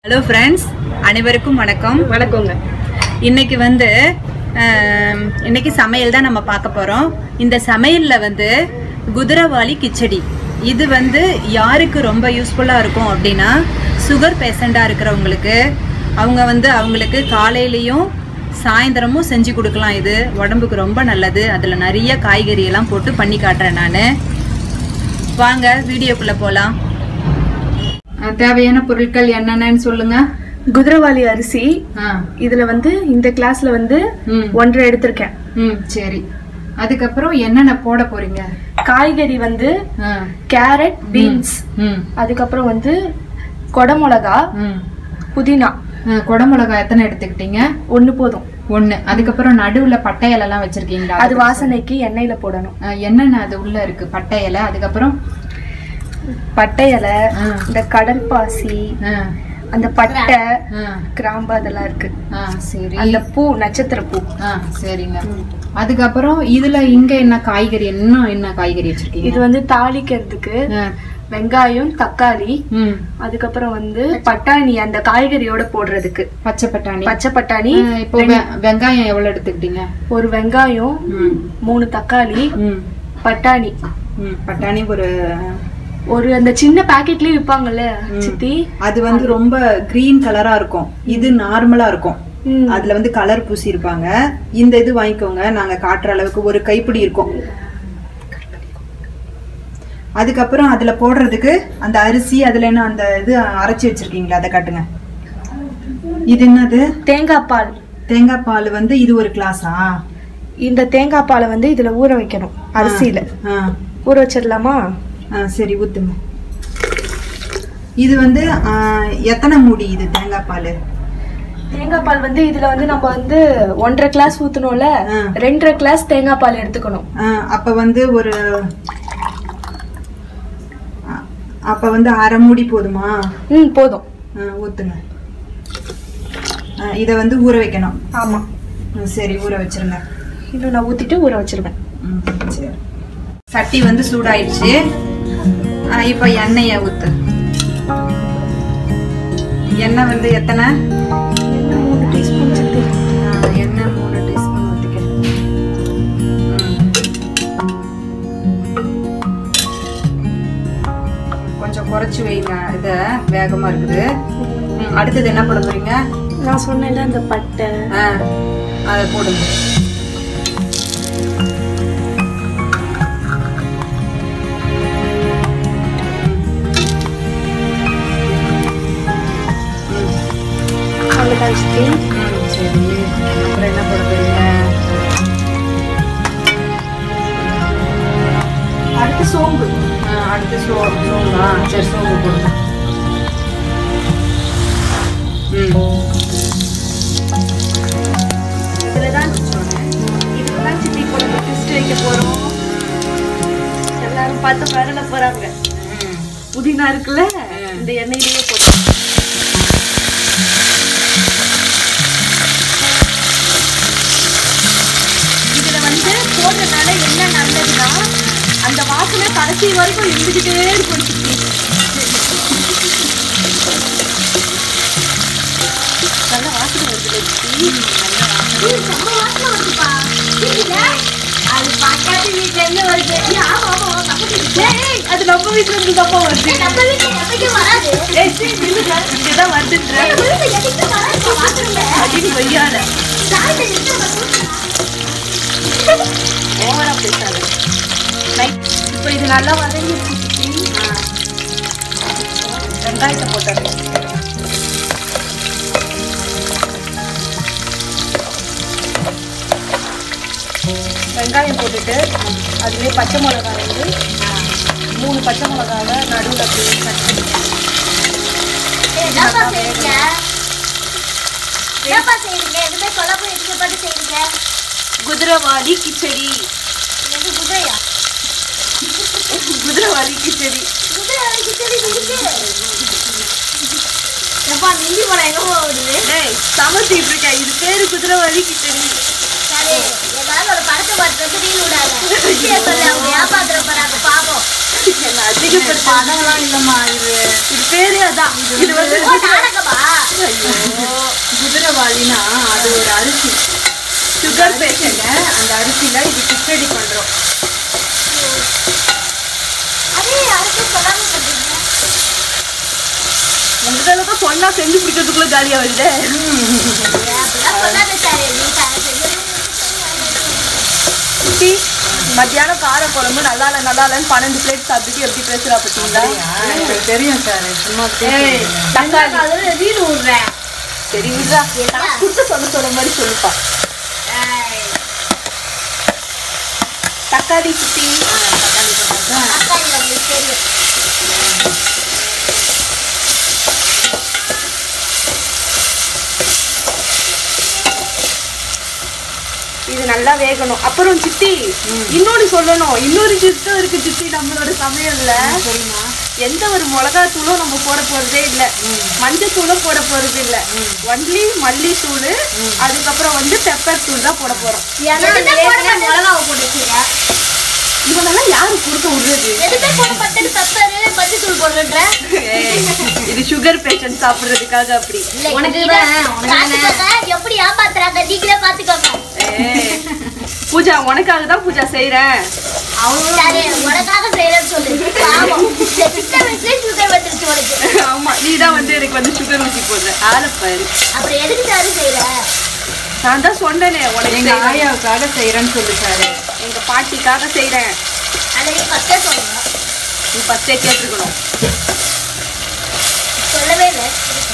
Hello friends அனைவருக்கும் வணக்கம் வணக்கங்க இன்னைக்கு வந்து ஆம், இன்னைக்கு சமையல் தான் நம்ம பார்க்க போகிறோம் இந்த சமையலில் வந்து குதிரவாளி கிச்சடி இது வந்து யாருக்கு ரொம்ப யூஸ்ஃபுல்லாக இருக்கும் அப்படின்னா சுகர் பேஷண்ட்டாக இருக்கிறவங்களுக்கு அவங்க வந்து அவங்களுக்கு காலையிலையும் சாயந்தரமும் செஞ்சு கொடுக்கலாம் இது உடம்புக்கு ரொம்ப நல்லது அதில் நிறைய காய்கறி எல்லாம் போட்டு பண்ணி காட்டுறேன் நான் வாங்க வீடியோக்குள்ளே போகலாம் தேவையான பொருட்கள் என்னென்னு சொல்லுங்க குதிரவாளி அரிசி ஆ இதுல வந்து இந்த கிளாஸ்ல வந்து ம் ஒன்றரை எடுத்திருக்கேன் ம் சரி அதுக்கப்புறம் என்னென்ன போட போறீங்க காய்கறி வந்து ஆ, கேரட் பீன்ஸ் ம் அதுக்கப்புறம் வந்து கொடமிளகா ம் புதினா ஆ, குடமிளகாய் எத்தனை எடுத்துக்கிட்டீங்க ஒண்ணு போதும் ஒண்ணு அதுக்கப்புறம் நடுவுல பட்டை இலைலாம் வச்சிருக்கீங்களா அது வாசனைக்கு எண்ணெயில போடணும் ஆ, என்னென்ன அது உள்ள இருக்கு பட்டை இலை அதுக்கப்புறம் பட்டை இலை ஆ. இந்த கடல் பாசி ஆ, அந்த பட்டை ஆ, கிராம்பு அதெல்லாம் இருக்கு ஆ, சரி அந்த பூ நட்சத்திர பூ ஆ சரிங்க அதுக்கப்புறம் இதுல இங்க என்ன காய்கறி என்ன என்ன காய்கறி வச்சிருக்கீங்க இது வந்து தாளிக்கிறதுக்கு ஆ, வெங்காயம் தக்காளி ம் அதுக்கப்புறம் வந்து பட்டாணி அந்த காய்கறியோட போடுறதுக்கு பச்சை பட்டாணி பச்சை பட்டாணி ஆ, இப்போ வெ- வெங்காயம் எவ்வளவு எடுத்துக்கிட்டீங்க ஒரு வெங்காயம் ம் மூணு தக்காளி ம் பட்டாணி ம் பட்டாணி ஒரு ஒரு அந்த சின்ன பாக்கெட்லயே விப்பாங்கல்ல சித்தி அது வந்து ரொம்ப கிரீன் கலரா இருக்கும் இது நார்மலா இருக்கும் ம். அதுல வந்து கலர் பூசி இருப்பாங்க இந்த இது வாங்கிக்கோங்க நாங்க காட்டுற அளவுக்கு ஒரு கைப்பிடி இருக்கும் அதுக்கப்புறம் அதுல போடுறதுக்கு அந்த அரிசி அதுல என்ன அந்த இது அரைச்சி வச்சிருக்கீங்களா அதை காட்டுங்க இது என்னது தேங்காய் பால் தேங்காய் பால் வந்து இது ஒரு கிளாஸா இந்த தேங்காய் பாலை வந்து இதுல ஊற வைக்கணும் அரிசியில ஆ ஊற வச்சிடலாமா ஆ சரி ஊத்துங்க இது வந்து ஆ, எத்தனை மூடி இது தேங்காய் பால் தேங்காய் பால் வந்து இதுல வந்து நம்ம வந்து ஒன்றரை கிளாஸ் ஊத்தணும்ல ஆ. ரெண்டரை கிளாஸ் தேங்காய் பால் எடுத்துக்கணும் ஆ, அப்ப வந்து ஒரு அ- அப்ப வந்து அரை மூடி போதுமா ம் போதும் ஆ, ஊத்துங்க ஆ, இத வந்து ஊற வைக்கணும் ஆமா ம், சரி ஊற வச்சிருங்க இன்னும் நான் ஊத்திட்டு ஊற வச்சிருவேன் ம், சரி சட்டி வந்து சூடாயிடுச்சு ஆ, இப்ப எண்ணெயை ஊத்து எண்ணெய் வந்து எத்தனை மூணு டீஸ்பூன் சித்தி ஆ, எண்ணெய் மூணு டீஸ்பூன் ஊற்றிக்கிறேன் கொஞ்சம் குறைச்சி வைங்க இதை வேகமாக இருக்குது ம், அடுத்தது என்ன போட போறீங்க நான் சொன்னேன்ல அந்த பட்டை ஆ அதை போடுங்க அவ்வளோதான் சித்தி ம், சரி அப்புறம் என்ன போட போறீங்க அடுத்து சோம்பு ஆ, அடுத்து சோ சோம்பா சரி சோம்பு போடுங்க ம் இதுலதான் இதுலதான் சித்தி இப்போ நம்ம ட்விஸ்ட் வைக்க போறோம் எல்லாரும் பார்த்து வரல போறாங்க ம் புதினா இருக்குல்ல இந்த எண்ணெயிலேயே போட்டு இதுல வந்து போடுறதுனால என்ன நல்லதுன்னா அந்த வாசனை கடைசி வரைக்கும் இருந்துகிட்டே இருக்கும் சித்தி நல்ல வாசனை வருது சித்தி நல்ல வாசனை அது பக்கத்து வீட்ல இருந்து வருது ஆமா ஆமா பக்கத்து வீட்ல ஏய் அது நம்ம வீட்ல இருந்து தான் வருது நம்ம வீட்ல எப்படியும் வராது ஏய் சீ நில்லுங்க இங்க தான் வருதுன்ற அடிடி வையால ஓவரா பேசாத இப்போ இது நல்லா வதங்கிடுச்சு சித்தி வெங்காயத்தை போட்டுறேன் வெங்காயம் போட்டுட்டு அதுலேயே பச்சை மிளகாய் வந்து மூணு பச்சை மிளகாவை நடுவில் அப்படியே கட் பண்ணி என்னப்பா செய்றீங்க? என்னப்பா செய்றீங்க? எதுவுமே சொல்லாம எதுக்கு பாட்டு செய்றீங்க? குதிரவாளி கிச்சடி இது குதிரையா? குதிரவாளி கிச்சடி குதிரை கிச்சடி இருக்கு. எப்பா, நெல்லி மரம் எங்க போகுது? டேய் சமைச்சிட்டு இருக்கேன் இது பேரு குதிரவாளி கிச்சடி சரி, ஏதாவது ஒரு படத்தை பார்த்து வந்து reel விடாத. விஷயம் சொல்லு, அவங்க ஏமாத்திர போறாங்க, பாவம். என்ன அதிக படம்லாம் இல்லம்மா இது இது பேரே அதான் இது வந்து ஓ நாடகமா குதிரைவாளினா அது ஒரு அரிசி சுகர் பேஷண்ட் அந்த அரிசியில இது கிச்சடி பண்றோம் அதே யாருக்கும் சொல்லாம பண்றீங்க உங்களுக்கு தான் சொன்னா செஞ்சு பிடிக்கிறதுக்குள்ள காலியா வருது அப்படிலாம் சொல்லாத சார் நீ சார் செஞ்சது குட்டி மத்தியானம் கார குழம்பு நல்லா இல்ல நல்லா இல்லன்னு பன்னெண்டு பிளேட் சாப்பிட்டுட்டு எப்படி பேசுறா பார்த்தீங்களா எனக்கு தெரியும் சார் சும்மா ஏய் தக்காளி அதுல ரீல் விடுறேன் சரி விடுறா காசு கொடுத்து சொல்ல சொல்ற மாதிரி சொல்லுப்பா தக்காளி குட்டி தக்காளி நம்மளுக்கு தெரியும் இது நல்லா வேகணும் அப்புறம் சித்தி இன்னொன்னு சொல்லணும் இன்னொரு சித்தம் இருக்கு சித்தி நம்மளோட சமையல்ல சரிம்மா எந்த ஒரு மிளகாத்தூளும் நம்ம போட போறதே இல்ல மஞ்சத்தூளும் போட போறது இல்ல ஒன்லி மல்லித்தூள் அதுக்கப்புறம் வந்து பெப்பர் தூள் தான் போட போறோம் ஏன்னா ஏற்கனவே மிளகாவை போட்டு வச்சிருக்கேன் இவனெல்லாம் யாரு கொடுக்க விடுறது எதுவுமே போட பட்டது பெப்பர் மஞ்சத்தூள் போடுறேன்ற இது சுகர் பேஷண்ட் சாப்பிடுறதுக்காக அப்படி உனக்கு பாத்துக்கோங்க எப்படி ஏமாத்துறாங்க நீங்களே பாத்துக்கோங்க ஏய், பூஜா உனக்காக தான் பூஜா செய்றேன் சரி உனக்காக செய்யறேன்னு சொல்லு பாவம் இந்த சின்ன வயசுல சுகர் வந்துருச்சு உனக்கு ஆமா நீ தான் வந்து எனக்கு வந்து சுகர் ஊசி போடுற ஆளப்பாரு அப்புறம் எதுக்கு சாரு செய்யற நான் தான் சொன்னேனே உனக்கு எங்க செய்றேன். ஆயாவுக்காக செய்யறேன்னு சொல்லிட்டாரு எங்க பாட்டிக்காக செய்றேன் அதை நீ ஃபர்ஸ்டே சொல்லணும் நீ ஃபர்ஸ்டே கேட்டிருக்கணும் சொல்லவே இல்லை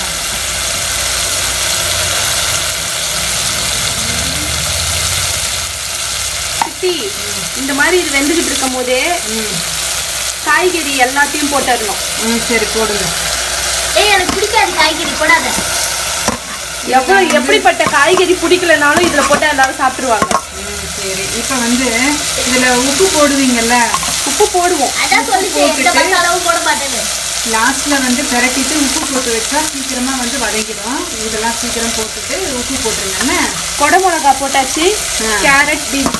சித்தி இந்த மாதிரி இது வெந்துகிட்டு இருக்கும் போதே காய்கறி எல்லாத்தையும் போட்டுடணும் ம் சரி போடுங்க ஏய் எனக்கு பிடிக்காது காய்கறி போடாத எவ்வளவு எப்படிப்பட்ட காய்கறி பிடிக்கலனாலும் இதுல போட்டா எல்லாரும் சாப்பிட்டுருவாங்க ம் சரி இப்போ வந்து இதுல உப்பு போடுவீங்கல்ல உப்பு போடுவோம் அதான் சொல்லிச்சு எந்த மசாலாவும் போட மாட்டேன்னு லாஸ்ட்ல வந்து பிரட்டிட்டு உப்பு போட்டு வச்சா சீக்கிரமா வந்து வதங்கிடும் இதெல்லாம் சீக்கிரம் போட்டுட்டு உப்பு போட்டுருங்க கொடை மிளகா போட்டாச்சு ஆ. கேரட் பீன்ஸ்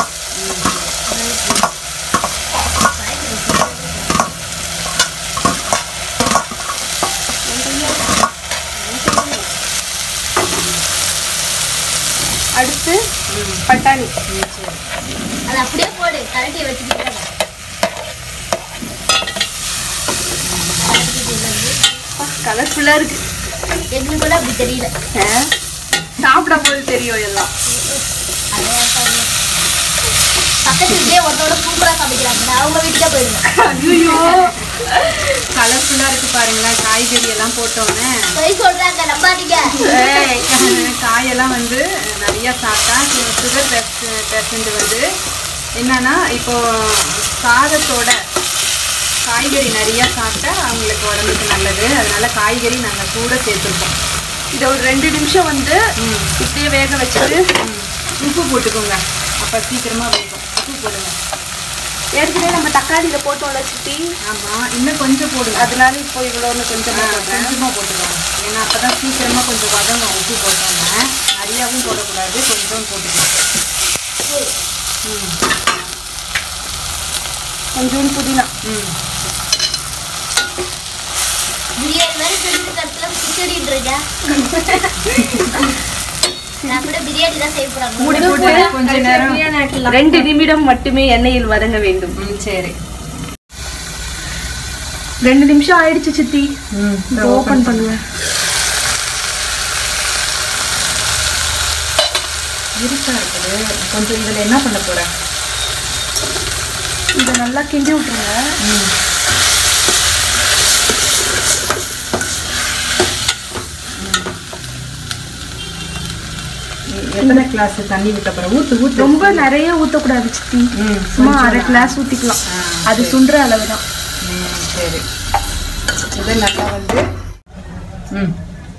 அடுத்து பட்டாணி அதை அப்படியே போடு கரண்டியை வச்சுக்கிட்டு கலர்ஃபுல்லா இருக்கு எங்களுக்கு கூட அப்படி தெரியல ஆ? சாப்பிடும் போது தெரியும் எல்லாம் அதே பாருங்க. பக்கத்து வீட்லயே ஒருத்தோட சூப்பரா சமைக்கிறாங்க நான் அவங்க வீட்டுக்கே போயிருந்தேன் ஐயோ கலர்ஃபுல்லா இருக்கு பாருங்களேன் காய்கறி எல்லாம் போட்டோன்னே போய் சொல்றாங்க நம்பாதீங்க காயெல்லாம் வந்து நிறைய சாப்பிட்டா சுகர் பேஷண்ட் வந்து என்னன்னா இப்போ சாதத்தோட காய்கறி நிறைய சாப்பிட்டா அவங்களுக்கு உடம்புக்கு நல்லது அதனால காய்கறி நாங்கள் கூட சேர்த்துருக்கோம் இதை ஒரு ரெண்டு நிமிஷம் வந்து இப்படியே வேக வச்சுட்டு உப்பு போட்டுக்கோங்க அப்போ சீக்கிரமா வேகும் உப்பு போடுங்க ஏற்கனவே நம்ம தக்காளியில போட்டோம்ல சித்தி ஆமாம் இன்னும் கொஞ்சம் போடுங்க அதனால இப்போ இவ்வளோன்னு கொஞ்சம் ஆ, போடுறேன் கொஞ்சமா போட்டுக்கோங்க ஏன்னா அப்பதான் சீக்கிரமா கொஞ்சம் வதங்கும் உப்பு போட்டோம்னா நிறையாவும் போடக்கூடாது கொஞ்சம் போட்டுக்கலாம் ம் கொஞ்சோண்டு புதினா ம் பிரியாணி மாதிரி செஞ்சு கருத்துல கிச்சடின்றீங்க நான் கூட பிரியாணி தான் செய்ய போறாங்க மூடி போட்டு கொஞ்ச நேரம் ரெண்டு நிமிடம் மட்டுமே எண்ணெயில் வதங்க வேண்டும் ம் சரி ரெண்டு நிமிஷம் ஆயிடுச்சு சித்தி ம் ஓபன் பண்ணுவேன் இருக்கா இருக்குது கொஞ்சம் இதில் என்ன பண்ண போகிறேன் இதை நல்லா கிண்டி விட்டுருங்க ம் எத்தனை கிளாஸ் தண்ணி விட்ட அப்புறம் ஊற்று ஊற்று ரொம்ப நிறைய ஊத்தக்கூடாது சித்தி ம் சும்மா அரை கிளாஸ் ஊத்திக்கலாம் ஆ, அது சுண்டுற அளவு தான் ம் சரி இது நல்லா வந்து ம்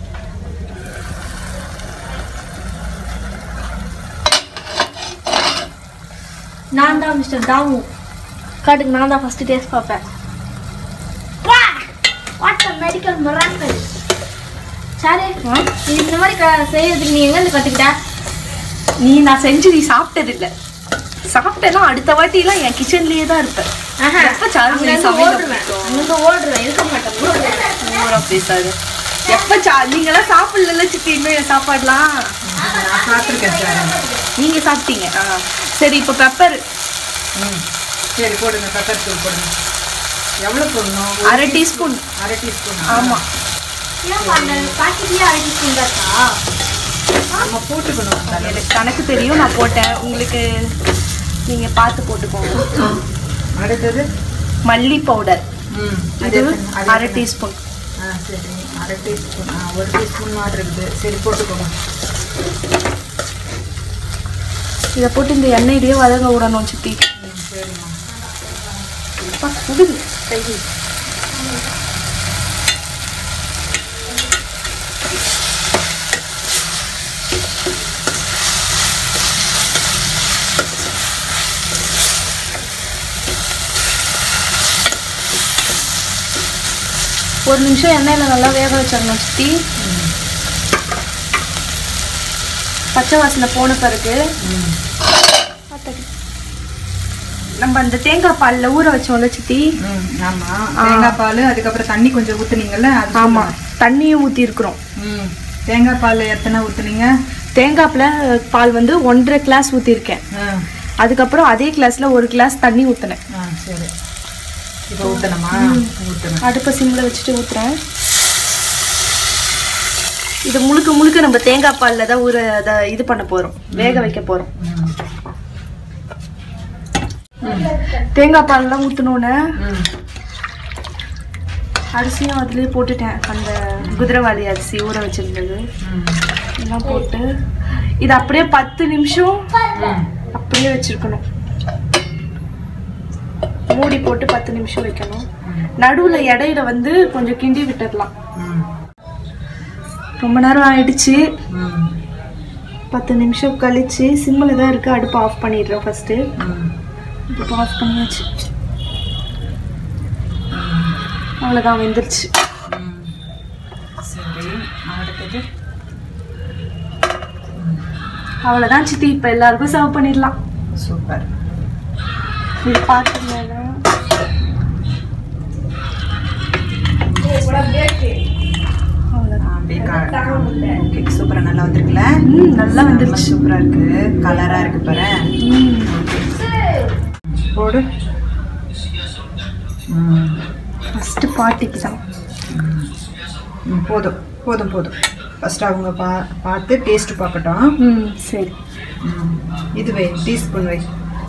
நான் தான் மிஸ்டர் தாமு காட்டுக்கு நான் தான் ஃபர்ஸ்ட் டேஸ்ட் பார்ப்பேன் what a medical miracle sir இது இந்த மாதிரி க- செய்யறதுக்கு நீ எங்க இருந்து கத்துக்கிட்ட நீ நான் செஞ்சு நீ சாப்பிட்டது இல்ல சாப்பிட்டேன்னா அடுத்த வாட்டிலாம் என் கிச்சன்லயே தான் இருப்பேன் எப்ப சார்மணி அங்கங்க சமையல் ஓடுவேன் அங்க ஓடுவேன் இருக்க மாட்டேன் ஓடுவேன் ஓவரா பேசாது எப்ப சா நீங்களாம் சாப்பிடல சித்தி இன்னும் என் சாப்பாடுலாம் நான் சாப்பிட்ருக்கேன் சார் நீங்க சாப்பிட்டீங்க சரி இப்போ பெப்பர் ம் சரி போடுங்க பெப்பர் தூள் போடுங்க எவ்வளோ போடணும் ஒரு அரை டீஸ்பூன் அரை டீஸ்பூன் ஆமா நம்ம போட்டுக்கணும் தலை. எனக்கு கணக்கு தெரியும் நான் போட்டேன் உங்களுக்கு நீங்க பார்த்து போட்டுக்கோங்க அடுத்தது மல்லி பவுடர் ம் இது அது எத்தனை? அது அரை எத்தனை? டீஸ்பூன் ஆ சரி அரை டீஸ்பூன் ஆ ஒரு டீஸ்பூன் மாதிரி இருக்குது சரி போட்டுக்கோங்க இதை போட்டு இந்த எண்ணெயிலேயே வதங்க விடணும் சித்தி ம் சரிம்மா அப்பா, சுடுது கை. ஒரு நிமிஷம் எண்ணெயில் நல்லா வேக வச்சிடணும் சித்தி பச்சை வாசனை போன பிறகு ம் நம்ம அந்த தேங்காய் பால்ல ஊற வச்சோம்ல சித்தி ம் ஆமாம் தேங்காய் பால் அதுக்கப்புறம் தண்ணி கொஞ்சம் ஊற்றுனீங்கல்ல அது ஆமா தண்ணியும் ஊத்தி இருக்கிறோம் ம் தேங்காய் பால் எத்தனை ஊற்றுனீங்க தேங்காய்ல பால் வந்து ஒன்றரை கிளாஸ் ஊத்திருக்கேன் ஆ அதுக்கப்புறம் அதே கிளாஸ்ல ஒரு கிளாஸ் தண்ணி ஊத்தினேன் ஆ சரி இப்போ ஊற்றணுமா ஊற்றணும் அடுப்பை சிம்ல வச்சுட்டு ஊத்துறேன் இது முழுக்க முழுக்க நம்ம தேங்காய் பால்ல தான் ஊற அதை இது பண்ண போறோம் வேக வைக்க போறோம் தேங்காய் பால்லாம் ஊத்தினோன்னே ம் அரிசியும் அதுலயே போட்டுட்டேன் அந்த குதிரைவாளி அரிசி ஊற வச்சிருந்தது ம் எல்லாம் போட்டு இது அப்படியே பத்து நிமிஷம் ம் அப்படியே வச்சிருக்கணும் மூடி போட்டு பத்து நிமிஷம் வைக்கணும் நடுவுல இடையில வந்து கொஞ்சம் கிண்டி விட்டுடலாம் ம் ரொம்ப நேரம் ஆயிடுச்சு ம் பத்து நிமிஷம் கழிச்சு சிம்மில் தான் இருக்கு அடுப்பு ஆஃப் பண்ணிடுறேன் ஃபர்ஸ்ட் ம் இப்போ ஆஃப் பண்ணியாச்சு அவ்வளோதான் வெந்துருச்சு ம். சரி அடுத்தது அவ்வளோதான் சித்தி இப்போ எல்லாருக்கும் சர்வ் பண்ணிடலாம் சூப்பர் இது பார்த்துருந்தேன்னா அவ்வளோதான் அப்படியே ஓகே சூப்பராக நல்லா வந்திருக்குல்ல ம் நல்லா வந்துருச்சு சூப்பராக இருக்கு கலராக இருக்கு பாரு ம் போடு ம் ஃபஸ்ட்டு பாட்டிக்கு தான் ம், போதும் போதும் போதும் ஃபஸ்ட்டு அவங்க பா பார்த்து டேஸ்ட்டு பார்க்கட்டும் ம் சரி ம், இது வை டீஸ்பூன் வை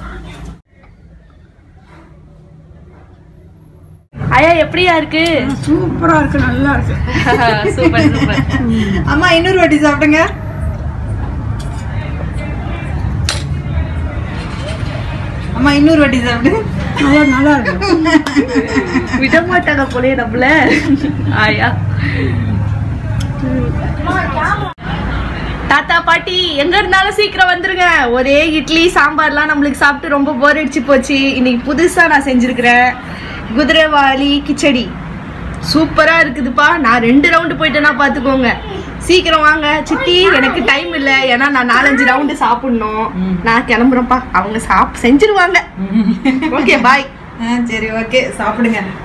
ஐயா எப்படியா இருக்கு சூப்பராக இருக்கு நல்லா இருக்கு சூப்பர் சூப்பர் அம்மா இன்னொரு வாட்டி சாப்பிடுங்க அம்மா இன்னொரு வாட்டி சாப்பிடு நல்லா நல்லா இருக்கு விட மாட்டாங்க போலயே நம்மள ஆயா தாத்தா பாட்டி எங்க இருந்தாலும் சீக்கிரம் வந்துருங்க ஒரே இட்லி சாம்பார்லாம் நம்மளுக்கு சாப்பிட்டு ரொம்ப போர் அடிச்சு போச்சு இன்னைக்கு புதுசா நான் செஞ்சிருக்கிறேன் குதிரைவாளி கிச்சடி சூப்பரா இருக்குதுப்பா நான் ரெண்டு ரவுண்டு போயிட்டேன்னா பாத்துக்கோங்க சீக்கிரம் வாங்க சித்தி எனக்கு டைம் இல்ல ஏன்னா நான் நாலஞ்சு ரவுண்டு சாப்பிடணும் நான் கிளம்புறேன்ப்பா அவங்க சாப் செஞ்சிருவாங்க ஓகே பாய் ஆ சரி ஓகே சாப்பிடுங்க